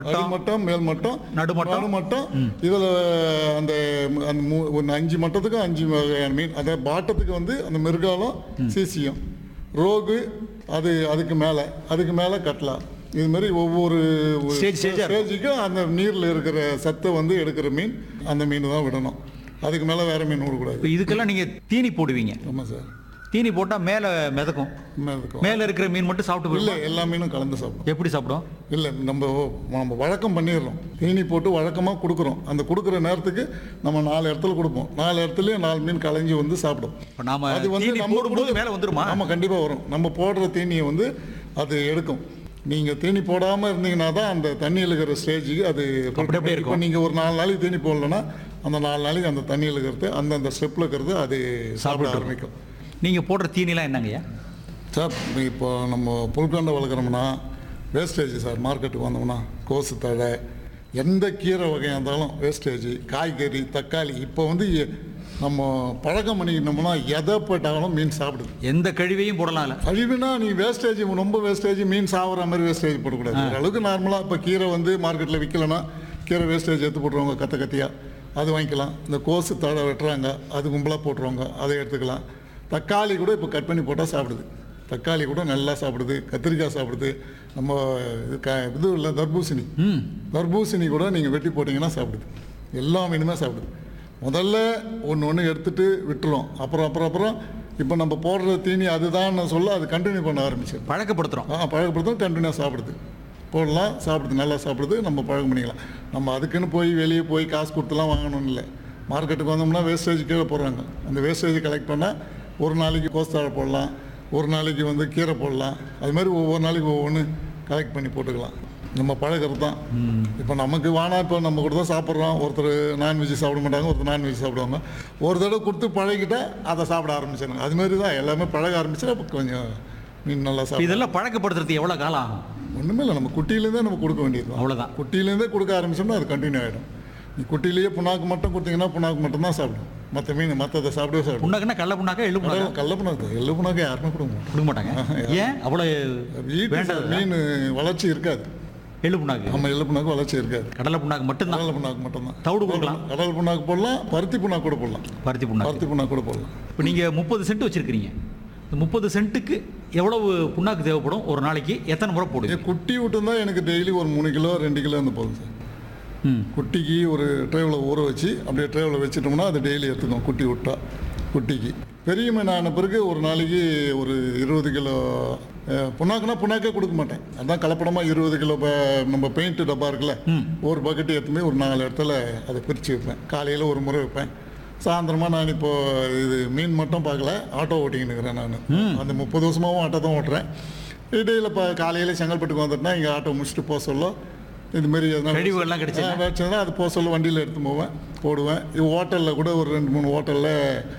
அடிமட்டம் மேல் மட்டம் நடுமட்டம். நடுமட்டம் இதில் அந்த அந்த மூ- ஒரு அஞ்சு மட்டத்துக்கு அஞ்சு வகையான மீன் அந்த பாட்டத்துக்கு வந்து அந்த மிருகாலம் சீசியம் ரோகு அது அதுக்கு மேலே அதுக்கு மேலே கட்லா இது மாதிரி ஒவ்வொரு Stage, stage ஆ இருக்கும். ஸ்டேஜுக்கும் அந்த நீரில் இருக்கிற சத்தை வந்து எடுக்கிற மீன் அந்த மீன் தான் விடணும் அதுக்கு மேலே வேற மீன் விடக்கூடாது இப்போ இதுக்கெல்லாம் நீங்க தீனி போடுவீங்க ஆமாம் சார் தீனி போட்டா மேல மிதக்கும் மேலே இருக்கும் மேல இருக்கிற மீன் மட்டும் சாப்பிட்டு இல்லை போயிடும் எல்லா மீனும் கலந்து சாப்பிடும் எப்படி சாப்பிடும் இல்லை நம்ம நம்ம வழக்கம் பண்ணிடுறோம் தீனி போட்டு வழக்கமாக கொடுக்குறோம் அந்த கொடுக்குற நேரத்துக்கு நம்ம நாலு இடத்துல கொடுப்போம் நாலு இடத்துலையும் நாலு மீன் கலைஞ்சி வந்து சாப்பிடும் இப்போ நாம அது வந்து தீனி நம்ம போடும்போது கொடுக்க- மேல வந்துருமா ஆமாம் கண்டிப்பாக வரும் நம்ம போடுற தீனியை வந்து அது எடுக்கும் நீங்கள் தீனி போடாமல் இருந்தீங்கன்னா தான் அந்த தண்ணியில் இருக்கிற ஸ்டேஜுக்கு அது அப்படி அப்படியே இருக்கும். இப்போ நீங்கள் ஒரு நாலு நாளைக்கு தீனி போடலன்னா அந்த நாலு நாளைக்கு அந்த தண்ணியில் இருக்கிறது அந்தந்த ஸ்டெப்பில் இருக்கிறது அது சாப்பிட சாப்பிட்டு ஆரம்பிக்கும் நீங்க போடுற தீனிலாம் என்னங்கய்யா சார் இப்போ நம்ம புல்கண்டை வளர்க்குறோம்னா வேஸ்டேஜ் சார் மார்க்கெட்டுக்கு வந்தோம்னா கோசு தழை எந்த கீரை வகையாக இருந்தாலும் வேஸ்டேஜ் காய்கறி தக்காளி இப்போ வந்து எ- நம்ம பழக்கம் பண்ணிக்கிட்டோம்னா எதை போட்டாலும் மீன் சாப்பிடுது எந்த கழிவையும் போடலாம் இல்ல கழிவுனா நீ வேஸ்டேஜ் ரொம்ப வேஸ்டேஜ் மீன் சாப்பிட்ற மாதிரி வேஸ்டேஜ் போடக்கூடாது ஓரளவுக்கு நார்மலாக இப்போ கீரை வந்து மார்க்கெட்டில் விற்கலன்னா கீரை வேஸ்டேஜ் எடுத்து போட்டுருவாங்க கத்த கத்தியாக அது வாங்கிக்கலாம் இந்த கோசு தழை வெட்டுறாங்க அது கும்பலாக போட்டுருவாங்க அதை எடுத்துக்கலாம் தக்காளி கூட இப்போ கட் பண்ணி போட்டால் சாப்பிடுது தக்காளி கூட நல்லா சாப்பிடுது கத்திரிக்காய் சாப்பிடுது நம்ம இது க இது இல்லை தர்பூசணி ம் தர்பூசணி கூட நீங்கள் வெட்டி போட்டிங்கன்னா சாப்பிடுது எல்லா மீனுமே சாப்பிடுது முதல்ல ஒன்று ஒன்று எடுத்துட்டு விட்டுரும் அப்புறம் அப்புறம் அப்புறம் இப்போ நம்ம போடுற தீனி அதுதான் சொல்ல அது கண்டினியூ பண்ண ஆரம்பிச்சிடும் பழக்கப்படுத்துறோம் ஆ பழக்கப்படுத்தும் கண்டினியூ சாப்பிடுது போடலாம் சாப்பிடுது நல்லா சாப்பிடுது நம்ம பழக்கம் பண்ணிக்கலாம் நம்ம அதுக்குன்னு போய் வெளியே போய் காசு கொடுத்துலாம் வாங்கணும்னு இல்லை மார்க்கெட்டுக்கு வந்தோம்னா வேஸ்டேஜ் கீழே போடுறாங்க அந்த வேஸ்டேஜ் கலெக்ட் பண்ணால் ஒரு நாளைக்கு கோஸ்தாழை போடலாம் ஒரு நாளைக்கு வந்து கீரை போடலாம் அது மாதிரி ஒவ்வொரு நாளைக்கு ஒவ்வொன்று கலெக்ட் பண்ணி போட்டுக்கலாம் நம்ம பழகிறது தான் இப்போ நமக்கு வானா இப்போ நம்ம கூட தான் சாப்பிட்றோம் ஒருத்தர் நான்வெஜ் சாப்பிட மாட்டாங்க ஒருத்தர் நான்வெஜ் சாப்பிடுவாங்க ஒரு தடவை கொடுத்து பழகிட்டா அதை சாப்பிட ஆரம்பிச்சிடுங்க அது மாதிரி தான் எல்லாமே பழக ஆரம்பிச்சா அப்போ கொஞ்சம் மீன் நல்லா இப்போ சாப்பிடும் இதெல்லாம் பழக்கப்படுத்துறதுக்கு எவ்வளவு காலம் ஆகும் ஒன்றுமே இல்லை நம்ம குட்டியிலேருந்தே நம்ம கொடுக்க வேண்டியது அவ்வளவுதான் குட்டியிலேருந்தே கொடுக்க ஆரம்பிச்சோம்னா அது கண்டினியூ ஆகிடும் நீ குட்டியிலேயே புண்ணாக்கு மட்டும் கொடுத்தீங்கன்னா புண்ணாக்கு மட்டும் தான் சாப்பிடும் மற்ற மீன் மற்றதை சாப்பிடவே சாப்பிடும் புண்ணாக்குன்னா கடல புண்ணாக்கா எள்ளு புண்ணாக்கா கடல் கல்ல புண்ணாக்கு எள்ளு புண்ணாக்கு யாருமே கொடுக்க மாட்டோம் கொடுக்க மாட்டாங்க ஏன் அவ்வளவு வீட்டு வேண்டாம் மீன் வளர்ச்சி இருக்காது எள்ளு புண்ணாக்கு நம்ம எள்ளு புண்ணாக்கு வளர்ச்சி இருக்காது கடலை புண்ணாக்கு மட்டும்தான் கடல் புண்ணாக்கு மட்டும்தான் தவிடு கொடுக்கலாம் கடல் புண்ணாக்கு போடலாம் பருத்தி புண்ணாக்கு கூட போடலாம் பருத்தி புண்ணாக்கு பருத்தி புண்ணாக்கு கூட போடலாம் இப்போ நீங்கள் முப்பது சென்ட் வச்சுருக்கிறீங்க இந்த முப்பது சென்ட்டுக்கு எவ்வளவு புண்ணாக்கு தேவைப்படும் ஒரு நாளைக்கு எத்தனை முறை போடுவீங்க ஏன் குட்டி விட்டுருந்தா எனக்கு டெய்லி ஒரு மூணு கிலோ ரெண்டு கிலோ இருந்து போதும் சார் ம் குட்டிக்கு ஒரு ட்ரேவில் ஊற வச்சு அப்படியே ட்ரேவில் வச்சிட்டோம்னா அது டெய்லி எடுத்துக்கும் குட்டி விட்டா குட்டிக்கு பெரிய மீன் ஆன பிறகு ஒரு நாளைக்கு ஒரு இருபது கிலோ அஹ், புண்ணாக்குனா புண்ணாக்கே கொடுக்க மாட்டேன் அதான் கலப்படமாக இருபது கிலோ ப- நம்ம பெயிண்ட் டப்பா இருக்குல்ல ஒரு பக்கெட் எடுத்துமே ஒரு நாலு இடத்துல அதை பிரித்து வைப்பேன் காலையில் ஒரு முறை வைப்பேன் சாயந்தரமாக நான் இப்போ இது மீன் மட்டும் பார்க்கல ஆட்டோ ஓட்டிக்கின்னு இருக்கிறேன் நான் அந்த முப்பது வருஷமாகவும் ஆட்டோ தான் ஓட்டுறேன் இடையில் இப்போ காலையில் செங்கல்பட்டுக்கு வந்துட்டேன்னா இங்கே ஆட்டோ முடிச்சுட்டு போக சொல்ல இதுமாரி எதனா கழிவுகள்லாம் கிடைச்சதுன்னா? வச்சதுன்னா அது போக சொல்ல வண்டியில் எடுத்து போவேன் போடுவேன் இது ஹோட்டலில் கூட ஒரு ரெண்டு மூணு ஹோட்டலில்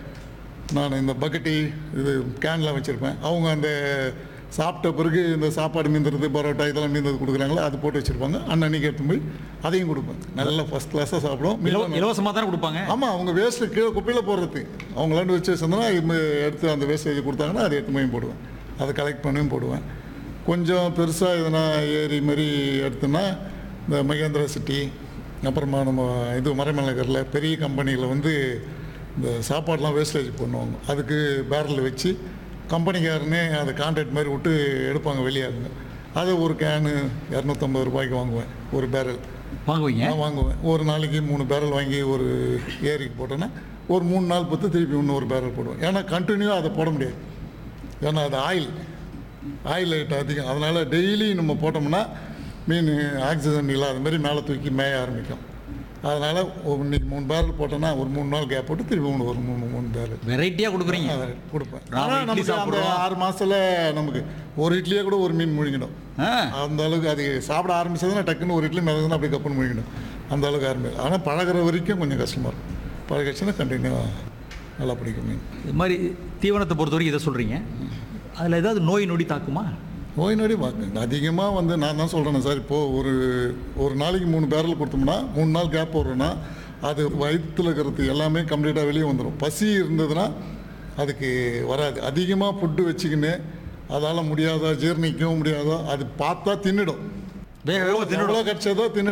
நான் இந்த பக்கெட்டி இது கேன்லாம் வச்சுருப்பேன் அவங்க அந்த சாப்பிட்ட பிறகு இந்த சாப்பாடு மீந்துறது பரோட்டா இதெல்லாம் மீந்தது கொடுக்குறாங்களோ அது போட்டு வச்சுருப்பாங்க அன்னன்னைக்கு எடுத்து போய் அதையும் கொடுப்பேன் நல்லா ஃபஸ்ட் கிளாஸாக சாப்பிடுவோம் இலவ இலவசமாக தானே கொடுப்பாங்க ஆமாம் அவங்க வேஸ்ட்டு கீழே குப்பையில் போடுறது அவங்களாண்டு வச்சு வச்சிருந்தோன்னா இது எடுத்து அந்த வேஸ்டேஜ் கொடுத்தாங்கன்னா அதை எடுத்து போய் போடுவேன் அதை கலெக்ட் பண்ணியும் போடுவேன் கொஞ்சம் பெருசாக எதனா ஏரி மாதிரி எடுத்தோன்னா இந்த மகேந்திரா சிட்டி அப்புறமா நம்ம இது மறைமலைகரில் பெரிய கம்பெனியில் வந்து இந்த சாப்பாடெலாம் வேஸ்டேஜ் பண்ணுவாங்க அதுக்கு பேரல் வச்சு கம்பெனிக்காரனே அதை கான்ட்ராக்ட் மாதிரி விட்டு எடுப்பாங்க வெளியாகுங்க அதை ஒரு கேனு இரநூத்தம்பது ரூபாய்க்கு வாங்குவேன் ஒரு பேரல் வாங்குவீங்க நான் வாங்குவேன் ஒரு நாளைக்கு மூணு பேரல் வாங்கி ஒரு ஏரிக்கு போட்டேன்னா ஒரு மூணு நாள் பத்து திருப்பி இன்னொரு பேரல் போடுவேன் ஏன்னா கண்டினியூவாக அதை போட முடியாது ஏன்னா அது ஆயில் ஆயில் ஐட்டம் அதிகம் அதனால் டெய்லி நம்ம போட்டோம்னா மீன் ஆக்சிஜன் இல்லாத மாதிரி மேலே தூக்கி மேய ஆரம்பிக்கும் அதனால் இன்னைக்கு மூணு பேரல் போட்டோன்னா ஒரு மூணு நாள் கேப் போட்டு திருப்பி மூணு ஒரு மூணு மூணு பேரல் வெரைட்டியாக கொடுக்குறீங்க அதை கொடுப்பேன் நாம ஆனால் இட்லி நமக்கு அந்த சாப்பிடுறோம். ஆறு மாதத்தில் நமக்கு ஒரு இட்லியே கூட ஒரு மீன் முழுங்கிடும் ஆ அந்த அளவுக்கு அது சாப்பிட ஆரம்பிச்சதுன்னா டக்குன்னு ஒரு இட்லி மிதக்குன்னா அப்படியே கப்புன்னு முடிக்கணும் அந்த அளவுக்கு ஆரம்பி ஆனால் பழகுற வரைக்கும் கொஞ்சம் கஷ்டமாக இருக்கும் பழகிடுச்சுன்னா கண்டினியூவாக நல்லா பிடிக்கும் மீன் இது மாதிரி தீவனத்தை பொறுத்த வரைக்கும் இதை சொல்கிறீங்க அதில் ஏதாவது நோய் நொடி தாக்குமா நோய் நொடி பார்க்க அதிகமாக வந்து நான் தான் சொல்கிறேன் சார் இப்போது ஒரு ஒரு நாளைக்கு மூணு பேரல் கொடுத்தோம்னா மூணு நாள் கேப் போடுறோன்னா அது வயிற்றுல இருக்கிறது எல்லாமே கம்ப்ளீட்டாக வெளியே வந்துடும் பசி இருந்ததுன்னா அதுக்கு வராது அதிகமாக ஃபுட்டு வச்சுக்கின்னு அதால் முடியாதா ஜீரணிக்கவும் முடியாதோ அது பார்த்தா தின்னுடும் வேக வேகமாக தின்னு எவ்வளோ கிடச்சதோ தின்னு